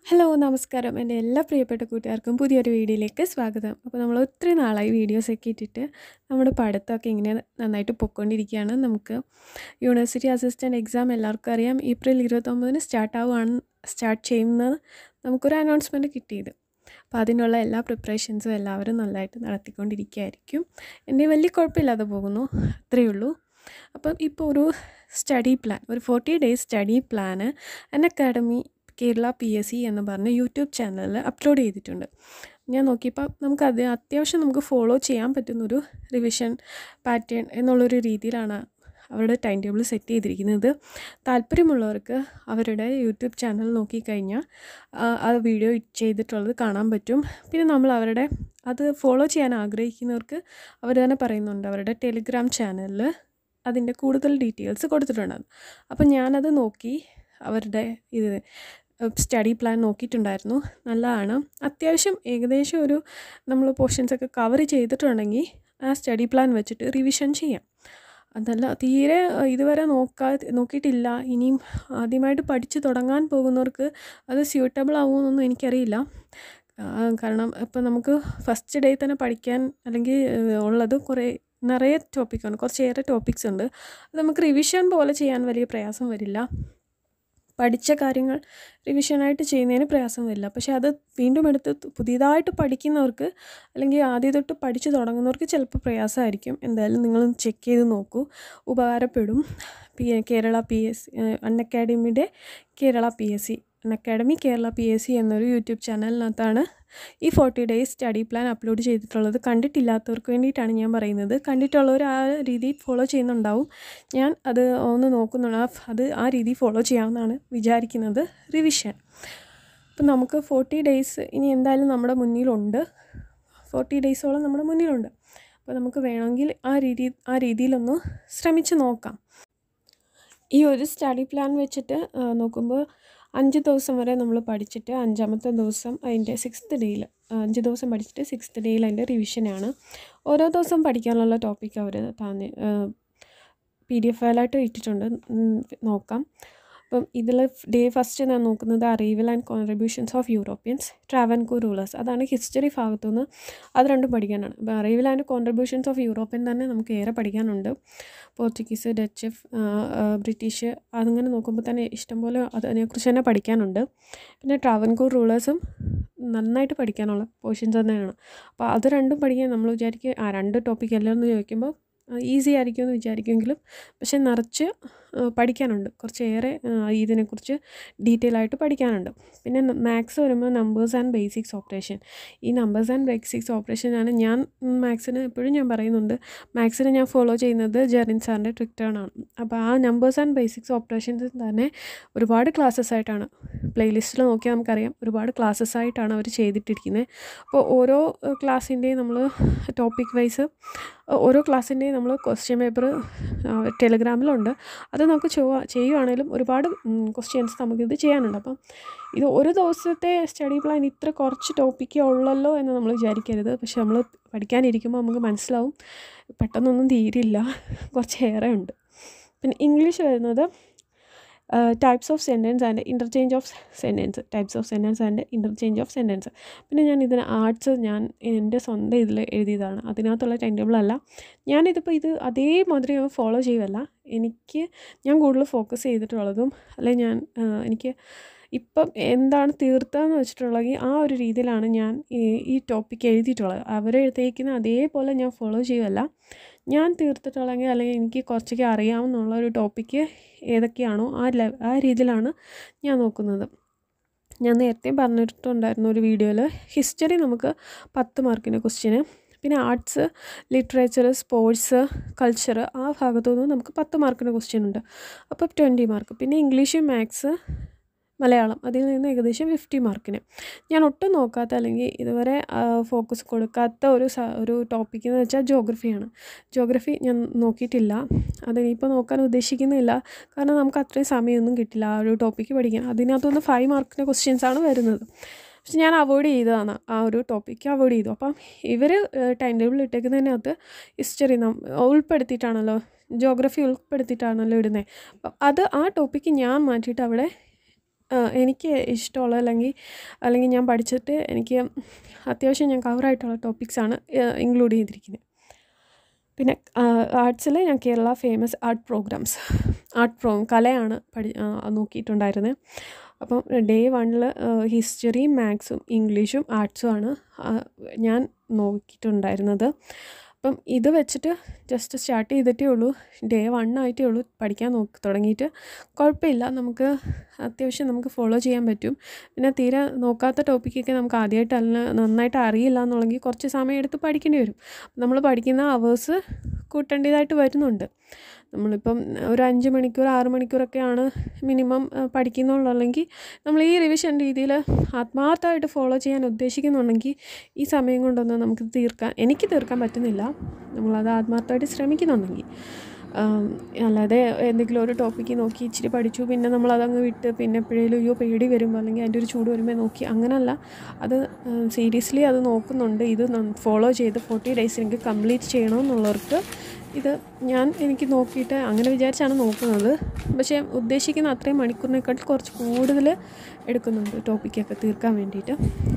hello നമസ്കാരം എൻ്റെ എല്ലാ പ്രിയപ്പെട്ട കൂട്ടുകാർക്കും പുതിയൊരു വീഡിയോയിലേക്ക് സ്വാഗതം അപ്പോൾ നമ്മൾ ഒത്തിരി നാളായി വീഡിയോസൊക്കെ ഇട്ടിട്ട് നമ്മുടെ പഠിത്തമൊക്കെ ഇങ്ങനെ നന്നായിട്ട് പൊയ്ക്കൊണ്ടിരിക്കുകയാണ് നമുക്ക് യൂണിവേഴ്സിറ്റി അസിസ്റ്റൻറ്റ് എക്സാം എല്ലാവർക്കും അറിയാം ഏപ്രിൽ ഇരുപത്തൊമ്പതിന് സ്റ്റാർട്ട് ആവുകയാണ് സ്റ്റാർട്ട് ചെയ്യുന്നത് നമുക്കൊരു അനൗൺസ്മെൻറ്റ് കിട്ടിയത് അപ്പോൾ അതിനുള്ള എല്ലാ പ്രിപ്പറേഷൻസും എല്ലാവരും നല്ലതായിട്ട് നടത്തിക്കൊണ്ടിരിക്കുകയായിരിക്കും എൻ്റെ വലിയ കുഴപ്പമില്ലാതെ പോകുന്നു അത്രയേ ഉള്ളൂ അപ്പം ഇപ്പോൾ ഒരു സ്റ്റഡി പ്ലാൻ ഒരു forty days study plan Unacademy Kerala P S C എന്ന് പറഞ്ഞ് യൂട്യൂബ് ചാനലിൽ അപ്ലോഡ് ചെയ്തിട്ടുണ്ട് ഞാൻ നോക്കിയപ്പോൾ നമുക്ക് അത് അത്യാവശ്യം നമുക്ക് ഫോളോ ചെയ്യാൻ പറ്റുന്നൊരു റിവിഷൻ പാറ്റേൺ എന്നുള്ളൊരു രീതിയിലാണ് അവരുടെ ടൈം ടേബിൾ സെറ്റ് ചെയ്തിരിക്കുന്നത് താല്പര്യമുള്ളവർക്ക് അവരുടെ യൂട്യൂബ് ചാനൽ നോക്കിക്കഴിഞ്ഞാൽ ആ വീഡിയോ ചെയ്തിട്ടുള്ളത് കാണാൻ പറ്റും പിന്നെ നമ്മൾ അവരുടെ അത് ഫോളോ ചെയ്യാൻ ആഗ്രഹിക്കുന്നവർക്ക് അവർ തന്നെ പറയുന്നുണ്ട് അവരുടെ ടെലിഗ്രാം ചാനലിൽ അതിൻ്റെ കൂടുതൽ ഡീറ്റെയിൽസ് കൊടുത്തിട്ടുണ്ട് അപ്പം ഞാനത് നോക്കി അവരുടെ ഇത് സ്റ്റഡി പ്ലാൻ നോക്കിയിട്ടുണ്ടായിരുന്നു നല്ലതാണ് അത്യാവശ്യം ഏകദേശം ഒരു നമ്മൾ പോർഷൻസൊക്കെ കവർ ചെയ്തിട്ടുണ്ടെങ്കിൽ ആ സ്റ്റഡി പ്ലാൻ വെച്ചിട്ട് റിവിഷൻ ചെയ്യാം അതല്ല തീരെ ഇതുവരെ നോക്കാ നോക്കിയിട്ടില്ല ഇനിയും ആദ്യമായിട്ട് പഠിച്ച് തുടങ്ങാൻ പോകുന്നവർക്ക് അത് സ്യൂട്ടബിൾ ആവുമെന്നൊന്നും എനിക്കറിയില്ല കാരണം ഇപ്പം നമുക്ക് ഫസ്റ്റ് ഡേ തന്നെ പഠിക്കാൻ അല്ലെങ്കിൽ ഉള്ളത് കുറേ നിറയെ ടോപ്പിക്കാണ് കുറച്ചേറെ ടോപ്പിക്സ് ഉണ്ട് അത് നമുക്ക് റിവിഷൻ പോലെ ചെയ്യാൻ വലിയ പ്രയാസം വരില്ല പഠിച്ച കാര്യങ്ങൾ റിവിഷനായിട്ട് ചെയ്യുന്നതിന് പ്രയാസം വരില്ല പക്ഷേ അത് വീണ്ടും എടുത്ത് പുതിയതായിട്ട് പഠിക്കുന്നവർക്ക് അല്ലെങ്കിൽ ആദ്യം തൊട്ട് പഠിച്ചു തുടങ്ങുന്നവർക്ക് ചിലപ്പോൾ പ്രയാസമായിരിക്കും എന്തായാലും നിങ്ങൾ ചെക്ക് ചെയ്ത് നോക്കൂ ഉപകാരപ്പെടും പി കേരള പി എസ് അൺ അക്കാഡമിയുടെ Kerala P S C Unacademy Kerala P S C എന്നൊരു യൂട്യൂബ് ചാനലിനകത്താണ് ഈ forty days study plan upload ചെയ്തിട്ടുള്ളത് കണ്ടിട്ടില്ലാത്തവർക്ക് വേണ്ടിയിട്ടാണ് ഞാൻ പറയുന്നത് കണ്ടിട്ടുള്ളവർ ആ രീതി ഫോളോ ചെയ്യുന്നുണ്ടാവും ഞാൻ അത് ഒന്ന് നോക്കുന്നുണ്ട് അത് ആ രീതി ഫോളോ ചെയ്യാമെന്നാണ് വിചാരിക്കുന്നത് റിവിഷൻ അപ്പം നമുക്ക് ഫോർട്ടി ഡേയ്സ് ഇനി എന്തായാലും നമ്മുടെ മുന്നിലുണ്ട് ഫോർട്ടി ഡേയ്സോളം നമ്മുടെ മുന്നിലുണ്ട് അപ്പോൾ നമുക്ക് വേണമെങ്കിൽ ആ രീതി ആ രീതിയിലൊന്ന് ശ്രമിച്ച് നോക്കാം ഈ ഒരു സ്റ്റഡി പ്ലാൻ വെച്ചിട്ട് നോക്കുമ്പോൾ അഞ്ച് ദിവസം വരെ നമ്മൾ പഠിച്ചിട്ട് അഞ്ചാമത്തെ ദിവസം അതിൻ്റെ സിക്സ്ത് ഡേയിൽ അഞ്ച് ദിവസം പഠിച്ചിട്ട് സിക്സ്ത് ഡേയിൽ അതിൻ്റെ റിവിഷനാണ് ഓരോ ദിവസം പഠിക്കാനുള്ള ടോപ്പിക് അവർ തന്നെ പി ഡി എഫ് ഫയലായിട്ട് ഇട്ടിട്ടുണ്ട് നോക്കാം അപ്പം ഇതിൽ ഡേ ഫസ്റ്റ് ഞാൻ നോക്കുന്നത് arrival and contributions of Europeans Travancore rulers അതാണ് ഹിസ്റ്ററി ഭാഗത്തുനിന്ന് അത് രണ്ടും പഠിക്കാനാണ് അപ്പോൾ arrival and contributions of European തന്നെ നമുക്ക് ഏറെ പഠിക്കാനുണ്ട് പോർച്ചുഗീസ് ഡച്ച് ബ്രിട്ടീഷ് അതങ്ങനെ നോക്കുമ്പോൾ തന്നെ ഇഷ്ടംപോലെ അതിനെക്കുറിച്ച് തന്നെ പഠിക്കാനുണ്ട് പിന്നെ ട്രാവൻകൂർ റൂളേഴ്സും നന്നായിട്ട് പഠിക്കാനുള്ള പോർഷൻസ് തന്നെയാണ് അപ്പോൾ അത് രണ്ടും പഠിക്കാൻ നമ്മൾ വിചാരിക്കുക ആ രണ്ട് ടോപ്പിക് എല്ലാം എന്ന് ചോദിക്കുമ്പോൾ ഈസി ആയിരിക്കും എന്ന് വിചാരിക്കുമെങ്കിലും പക്ഷെ നിറച്ച് പഠിക്കാനുണ്ട് കുറച്ചേറെ ഇതിനെക്കുറിച്ച് ഡീറ്റെയിൽ ആയിട്ട് പഠിക്കാനുണ്ട് പിന്നെ മാത്സ് വരുമ്പോൾ നമ്പേഴ്സ് ആൻഡ് ബേസിക്സ് ഓപ്പറേഷൻ ഈ നമ്പേഴ്സ് ആൻഡ് ബേസിക്സ് ഓപ്പറേഷനാണ് ഞാൻ മാത്സിന് എപ്പോഴും ഞാൻ പറയുന്നുണ്ട് മാത്സിന് ഞാൻ ഫോളോ ചെയ്യുന്നത് ജെറിൻ സാറിൻ്റെ ട്രിക്ടേൺ ആണ് അപ്പോൾ ആ നമ്പേഴ്സ് ആൻഡ് ബേസിക്സ് ഓപ്പറേഷൻസ് തന്നെ ഒരുപാട് ക്ലാസ്സസ് ആയിട്ടാണ് പ്ലേലിസ്റ്റിൽ നോക്കിയാൽ നമുക്കറിയാം ഒരുപാട് ക്ലാസ്സസ് ആയിട്ടാണ് അവർ ചെയ്തിട്ടിരിക്കുന്നത് അപ്പോൾ ഓരോ ക്ലാസ്സിൻ്റെയും നമ്മൾ ടോപ്പിക് വൈസ് ഓരോ ക്ലാസ്സിൻ്റെയും നമ്മൾ ക്വസ്റ്റ്യൻ പേപ്പർ ടെലഗ്രാമിലുണ്ട് അത് നമുക്ക് ചൊവ്വ ചെയ്യുവാണെങ്കിലും ഒരുപാട് ക്വസ്റ്റ്യൻസ് നമുക്കിത് ചെയ്യാനുണ്ട് അപ്പം ഇത് ഒരു ദിവസത്തെ സ്റ്റഡി പ്ലാൻ ഇത്ര കുറച്ച് ടോപ്പിക്കേ ഉള്ളല്ലോ എന്ന് നമ്മൾ വിചാരിക്കരുത് പക്ഷെ നമ്മൾ പഠിക്കാനിരിക്കുമ്പോൾ നമുക്ക് മനസ്സിലാവും പെട്ടെന്നൊന്നും തീരില്ല കുറച്ചേറെ ഉണ്ട് പിന്നെ ഇംഗ്ലീഷ് വരുന്നത് types of sentence and interchange of sentence types of sentence and interchange of sentence പിന്നെ ഞാൻ ഇതിന് ആർട്സ് ഞാൻ എൻ്റെ സ്വന്തം ഇതിൽ എഴുതിയതാണ് അതിനകത്തുള്ള ടൈം ടേബിളല്ല ഞാനിതിപ്പോൾ ഇത് അതേമാതിരി ഞാൻ ഫോളോ ചെയ്യുമല്ല എനിക്ക് ഞാൻ കൂടുതൽ ഫോക്കസ് ചെയ്തിട്ടുള്ളതും അല്ലെങ്കിൽ ഞാൻ എനിക്ക് ഇപ്പം എന്താണ് തീർത്തതെന്ന് വെച്ചിട്ടുള്ളതെങ്കിൽ ആ ഒരു രീതിയിലാണ് ഞാൻ ഈ ടോപ്പിക്ക് എഴുതിയിട്ടുള്ളത് അവരെഴുതിയിരിക്കുന്ന അതേപോലെ ഞാൻ ഫോളോ ചെയ്യുമല്ല ഞാൻ തീർത്തിട്ടുള്ളെങ്കിൽ അല്ലെങ്കിൽ എനിക്ക് കുറച്ചൊക്കെ അറിയാമെന്നുള്ള ഒരു ടോപ്പിക്ക് ഏതൊക്കെയാണോ ആ ലെ ആ രീതിയിലാണ് ഞാൻ നോക്കുന്നത് ഞാൻ നേരത്തെ പറഞ്ഞിട്ടുണ്ടായിരുന്നു ഒരു വീഡിയോയിൽ ഹിസ്റ്ററി നമുക്ക് പത്ത് മാർക്കിൻ്റെ ക്വസ്റ്റ്യന് പിന്നെ ആർട്സ് ലിറ്ററേച്ചർ സ്പോർട്സ് കൾച്ചർ ആ ഭാഗത്തു നിന്ന് നമുക്ക് പത്ത് മാർക്കിൻ്റെ ക്വസ്റ്റ്യൻ ഉണ്ട് അപ്പോൾ ട്വൻറ്റി മാർക്ക് പിന്നെ ഇംഗ്ലീഷ് മാത്സ് മലയാളം അതിൽ നിന്ന് ഏകദേശം ഫിഫ്റ്റി മാർക്കിന് ഞാൻ ഒട്ടും നോക്കാത്ത അല്ലെങ്കിൽ ഇതുവരെ ഫോക്കസ് കൊടുക്കാത്ത ഒരു ഒരു ടോപ്പിക് എന്ന് വെച്ചാൽ ജോഗ്രഫിയാണ് ജോഗ്രഫി ഞാൻ നോക്കിയിട്ടില്ല അതിനിപ്പോൾ നോക്കാൻ ഉദ്ദേശിക്കുന്നില്ല കാരണം നമുക്ക് അത്രയും സമയമൊന്നും കിട്ടില്ല ആ ഒരു ടോപ്പിക്ക് പഠിക്കാൻ അതിനകത്തുനിന്ന് ഫൈവ് മാർക്കിൻ്റെ ക്വസ്റ്റ്യൻസ് ആണ് വരുന്നത് പക്ഷെ ഞാൻ അവോയ്ഡ് ചെയ്തതാണ് ആ ഒരു ടോപ്പിക്ക് അവോയ്ഡ് ചെയ്തു അപ്പം ഇവർ ടൈം ടേബിൾ ഇട്ടേക്കുന്നതിനകത്ത് ഹിസ്റ്ററി ഉൾപ്പെടുത്തിയിട്ടാണല്ലോ ജോഗ്രഫി ഉൾപ്പെടുത്തിയിട്ടാണല്ലോ ഇടുന്നത് അപ്പം അത് ആ ടോപ്പിക്ക് ഞാൻ മാറ്റിയിട്ട് അവിടെ എനിക്ക് ഇഷ്ടമുള്ള അല്ലെങ്കിൽ അല്ലെങ്കിൽ ഞാൻ പഠിച്ചിട്ട് എനിക്ക് അത്യാവശ്യം ഞാൻ കവറായിട്ടുള്ള ടോപ്പിക്സാണ് ഇൻക്ലൂഡ് ചെയ്തിരിക്കുന്നത് പിന്നെ ആർട്സിൽ ഞാൻ Kerala famous art programs art pro കലയാണ് പഠി നോക്കിയിട്ടുണ്ടായിരുന്നത് അപ്പം ഡേ വണ്ണിൽ ഹിസ്റ്ററിയും മാത്സും ഇംഗ്ലീഷും ആർട്സും ആണ് ഞാൻ നോക്കിയിട്ടുണ്ടായിരുന്നത് അപ്പം ഇത് വെച്ചിട്ട് ജസ്റ്റ് സ്റ്റാർട്ട് ചെയ്തിട്ടേ ഉള്ളൂ ഡേ വൺ ആയിട്ടേ ഉള്ളൂ പഠിക്കാൻ നോക്കി തുടങ്ങിയിട്ട് കുഴപ്പമില്ല നമുക്ക് അത്യാവശ്യം നമുക്ക് ഫോളോ ചെയ്യാൻ പറ്റും പിന്നെ തീരെ നോക്കാത്ത ടോപ്പിക്കൊക്കെ നമുക്ക് ആദ്യമായിട്ട് അല്ല നന്നായിട്ട് അറിയില്ല എന്നുള്ളെങ്കിൽ കുറച്ച് സമയം എടുത്ത് പഠിക്കേണ്ടി വരും നമ്മൾ പഠിക്കുന്ന അവേഴ്സ് കൂട്ടേണ്ടതായിട്ട് വരുന്നുണ്ട് നമ്മളിപ്പം ഒരു അഞ്ച് മണിക്കൂർ ആറ് മണിക്കൂറൊക്കെയാണ് മിനിമം പഠിക്കുന്നുള്ളെങ്കിൽ നമ്മൾ ഈ റിവിഷൻ രീതിയിൽ ആത്മാർത്ഥമായിട്ട് ഫോളോ ചെയ്യാൻ ഉദ്ദേശിക്കുന്നുണ്ടെങ്കിൽ ഈ സമയം കൊണ്ടൊന്നും നമുക്ക് തീർക്കാൻ എനിക്ക് തീർക്കാൻ പറ്റുന്നില്ല നമ്മളത് ആത്മാർത്ഥമായിട്ട് ശ്രമിക്കുന്നുണ്ടെങ്കിൽ അല്ലാതെ എന്തെങ്കിലും ഒരു ടോപ്പിക്ക് നോക്കി ഇച്ചിരി പഠിച്ചു പിന്നെ നമ്മളതങ്ങ് വിട്ട് പിന്നെ എപ്പോഴേലും അയ്യോ പേടി വരുമ്പോൾ അല്ലെങ്കിൽ അതിൻ്റെ ഒരു ചൂട് വരുമ്പോൾ നോക്കി അങ്ങനല്ല അത് സീരിയസ്ലി അത് നോക്കുന്നുണ്ട് ഇത് ഫോളോ ചെയ്ത് ഫോർട്ടി ഡേയ്സ് എനിക്ക് കംപ്ലീറ്റ് ചെയ്യണമെന്നുള്ളവർക്ക് ഇത് ഞാൻ എനിക്ക് നോക്കിയിട്ട് അങ്ങനെ വിചാരിച്ചാണ് നോക്കുന്നത് പക്ഷേ ഉദ്ദേശിക്കുന്ന അത്രയും മണിക്കൂറിനെക്കാട്ടിൽ കുറച്ച് കൂടുതൽ എടുക്കുന്നുണ്ട് ടോപ്പിക്കൊക്കെ തീർക്കാൻ വേണ്ടിയിട്ട്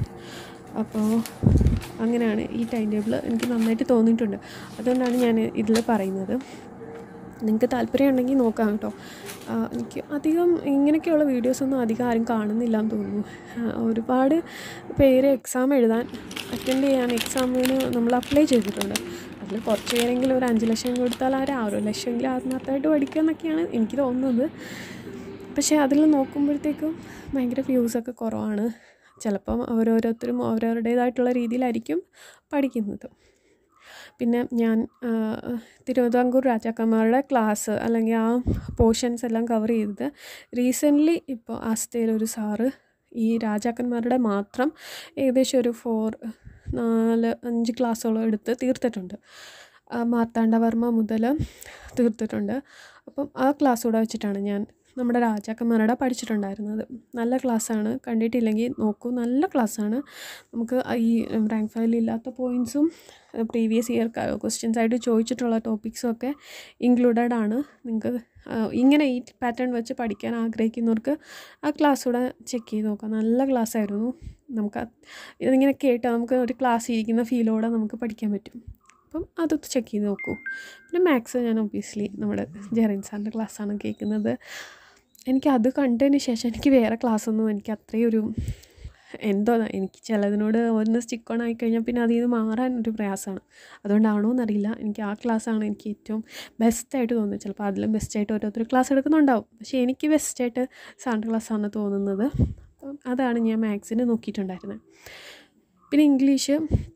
അപ്പോൾ അങ്ങനെയാണ് ഈ ടൈം ടേബിൾ എനിക്ക് നന്നായിട്ട് തോന്നിയിട്ടുണ്ട് അതുകൊണ്ടാണ് ഞാൻ ഇതിൽ പറയുന്നത് നിങ്ങൾക്ക് താല്പര്യം ഉണ്ടെങ്കിൽ നോക്കാം കേട്ടോ എനിക്ക് അധികം ഇങ്ങനെയൊക്കെയുള്ള വീഡിയോസൊന്നും അധികം ആരും കാണുന്നില്ല എന്ന് തോന്നുന്നു ഒരുപാട് പേര് എക്സാം എഴുതാൻ അറ്റൻഡ് ചെയ്യാൻ എക്സാമിന് നമ്മൾ അപ്ലൈ ചെയ്തിട്ടുണ്ട് അതിൽ കുറച്ച് പേരെങ്കിലും ഒരു അഞ്ച് ലക്ഷം കൊടുത്താൽ അവർ ആറ് ലക്ഷമെങ്കിലും ആത്മാർത്ഥമായിട്ട് പഠിക്കുക എന്നൊക്കെയാണ് എനിക്ക് തോന്നുന്നത് പക്ഷേ അതിൽ നോക്കുമ്പോഴത്തേക്കും ഭയങ്കര വ്യൂസൊക്കെ കുറവാണ് ചിലപ്പം ഓരോരോരുത്തരും അവരവരുടേതായിട്ടുള്ള രീതിയിലായിരിക്കും പഠിക്കുന്നത് പിന്നെ ഞാൻ തിരുവിതാംകൂർ രാജാക്കന്മാരുടെ ക്ലാസ് അല്ലെങ്കിൽ ആ പോർഷൻസ് എല്ലാം കവർ ചെയ്തത് റീസെൻ്റ്ലി ഇപ്പോൾ ആസ്തയിലൊരു സാറ് ഈ രാജാക്കന്മാരുടെ മാത്രം ഏകദേശം ഒരു ഫോർ നാല് അഞ്ച് ക്ലാസ്സോളം എടുത്ത് തീർത്തിട്ടുണ്ട് മാർത്താണ്ഡവർമ്മ മുതൽ തീർത്തിട്ടുണ്ട് അപ്പം ആ ക്ലാസ് കൂടെ വെച്ചിട്ടാണ് ഞാൻ നമ്മുടെ രാജാക്കന്മാരുടെ പഠിച്ചിട്ടുണ്ടായിരുന്നത് നല്ല ക്ലാസ്സാണ് കണ്ടിട്ടില്ലെങ്കിൽ നോക്കൂ നല്ല ക്ലാസ്സാണ് നമുക്ക് ഈ റാങ്ക് ഫയലിൽ ഇല്ലാത്ത പോയിൻറ്സും പ്രീവിയസ് ഇയർ ക്വസ്റ്റ്യൻസ് ആയിട്ട് ചോദിച്ചിട്ടുള്ള ടോപ്പിക്സും ഒക്കെ ഇൻക്ലൂഡഡ് ആണ് നിങ്ങൾക്ക് ഇങ്ങനെ ഈ പാറ്റേൺ വെച്ച് പഠിക്കാൻ ആഗ്രഹിക്കുന്നവർക്ക് ആ ക്ലാസ് കൂടെ ചെക്ക് ചെയ്ത് നോക്കാം നല്ല ക്ലാസ് ആയിരുന്നു നമുക്ക് ഇതിങ്ങനെ കേട്ടാൽ നമുക്ക് ഒരു ക്ലാസ് ഇരിക്കുന്ന ഫീലോടെ നമുക്ക് പഠിക്കാൻ പറ്റും അപ്പം അത് ചെക്ക് ചെയ്ത് നോക്കൂ പിന്നെ മാത്സ് ഞാൻ ഒബ്വിയസ്ലി നമ്മുടെ ജെറിൻ സാറിൻ്റെ ക്ലാസ്സാണ് കേൾക്കുന്നത് എനിക്ക് അത് കണ്ടതിന് ശേഷം എനിക്ക് വേറെ ക്ലാസ്സൊന്നും എനിക്ക് അത്രയും ഒരു എന്തോ എനിക്ക് ചിലതിനോട് ഒന്ന് സ്റ്റിക്ക് ഓൺ ആയി കഴിഞ്ഞാൽ പിന്നെ അതിൽ നിന്ന് മാറാൻ ഒരു പ്രയാസമാണ് അതുകൊണ്ടാണോ എന്നറിയില്ല എനിക്ക് ആ ക്ലാസ്സാണ് എനിക്ക് ഏറ്റവും ബെസ്റ്റായിട്ട് തോന്നുന്നത് ചിലപ്പോൾ അതിലും ബെസ്റ്റായിട്ട് ഓരോരുത്തർ ക്ലാസ് എടുക്കുന്നുണ്ടാവും പക്ഷേ എനിക്ക് ബെസ്റ്റായിട്ട് സാറിൻ്റെ ക്ലാസ്സാണ് തോന്നുന്നത് അപ്പം അതാണ് ഞാൻ മാത്സിന് നോക്കിയിട്ടുണ്ടായിരുന്നത് പിന്നെ ഇംഗ്ലീഷ്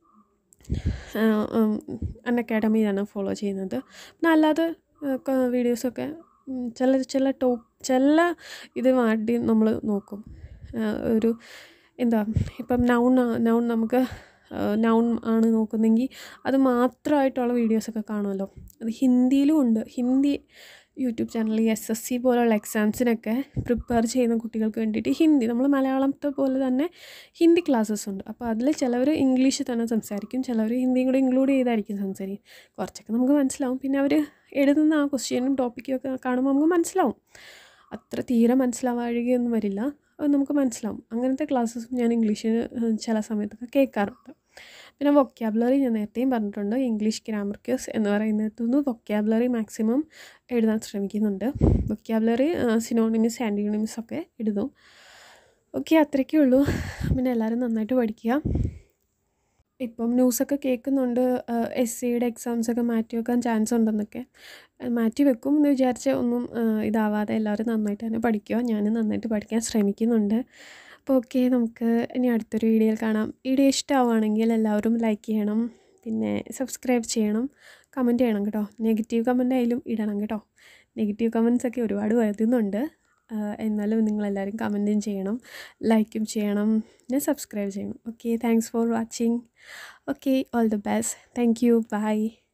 അൺ അക്കാഡമിയാണ് ഫോളോ ചെയ്യുന്നത് പിന്നെ അല്ലാതെ വീഡിയോസൊക്കെ ചില ചില ടോപ്പ് ചില ഇത് മാറ്റി നമ്മൾ നോക്കും ഒരു എന്താ ഇപ്പം നൗൺ നൗൺ നമുക്ക് നൗൺ ആണ് നോക്കുന്നെങ്കിൽ അത് മാത്രമായിട്ടുള്ള വീഡിയോസൊക്കെ കാണുമല്ലോ അത് ഹിന്ദിയിലും ഉണ്ട് Hindi YouTube channel S S C പോലുള്ള എക്സാംസിനൊക്കെ പ്രിപ്പയർ ചെയ്യുന്ന കുട്ടികൾക്ക് വേണ്ടിയിട്ട് ഹിന്ദി നമ്മൾ മലയാളത്തെ പോലെ തന്നെ ഹിന്ദി ക്ലാസ്സസ് ഉണ്ട് അപ്പോൾ അതിൽ ചിലവർ ഇംഗ്ലീഷിൽ തന്നെ സംസാരിക്കും ചിലവർ ഹിന്ദിയും കൂടെ ഇൻക്ലൂഡ് ചെയ്തായിരിക്കും സംസാരിക്കും കുറച്ചൊക്കെ നമുക്ക് മനസ്സിലാവും പിന്നെ അവർ എഴുതുന്ന ആ ക്വസ്റ്റ്യനും ടോപ്പിക്കും ഒക്കെ കാണുമ്പോൾ നമുക്ക് മനസ്സിലാവും അത്ര തീരെ മനസ്സിലാവാഴികയൊന്നും വരില്ല അത് നമുക്ക് മനസ്സിലാവും അങ്ങനത്തെ ക്ലാസ്സസും ഞാൻ ഇംഗ്ലീഷിന് ചില സമയത്തൊക്കെ കേൾക്കാറുണ്ട് പിന്നെ വൊക്കാബുലറി ഞാൻ നേരത്തെയും പറഞ്ഞിട്ടുണ്ട് ഇംഗ്ലീഷ് ഗ്രാമർ ക്യൂസ് എന്ന് പറയുന്നതിന് വൊക്കാബുലറി മാക്സിമം എഴുതാൻ ശ്രമിക്കുന്നുണ്ട് വൊക്കാബുലറി സിനോണിമിസ് ആൻറ്റിനോണിമിസ് ഒക്കെ എഴുതും ഓക്കെ അത്രയ്ക്കേ ഉള്ളൂ പിന്നെ എല്ലാവരും നന്നായിട്ട് പഠിക്കുക ഇപ്പം ന്യൂസൊക്കെ കേൾക്കുന്നുണ്ട് എസ് സിയുടെ എക്സാംസൊക്കെ മാറ്റി വെക്കാൻ ചാൻസ് ഉണ്ടെന്നൊക്കെ മാറ്റി വെക്കും എന്ന് വിചാരിച്ച് ഒന്നും ഇതാവാതെ എല്ലാവരും നന്നായിട്ട് തന്നെ പഠിക്കുക ഞാനും നന്നായിട്ട് പഠിക്കാൻ ശ്രമിക്കുന്നുണ്ട് അപ്പോൾ ഓക്കെ നമുക്ക് ഇനി അടുത്തൊരു വീഡിയോയിൽ കാണാം വീഡിയോ ഇഷ്ടമാവുകയാണെങ്കിൽ എല്ലാവരും ലൈക്ക് ചെയ്യണം പിന്നെ സബ്സ്ക്രൈബ് ചെയ്യണം കമൻറ്റ് ചെയ്യണം കേട്ടോ നെഗറ്റീവ് കമൻ്റ് ആയാലും ഇടണം കേട്ടോ നെഗറ്റീവ് കമൻസ് ഒക്കെ ഒരുപാട് വരുന്നുണ്ട് എന്നാലും നിങ്ങളെല്ലാവരും കമൻറ്റും ചെയ്യണം ലൈക്കും ചെയ്യണം പിന്നെ സബ്സ്ക്രൈബ് ചെയ്യണം okay thanks for watching okay all the best thank you by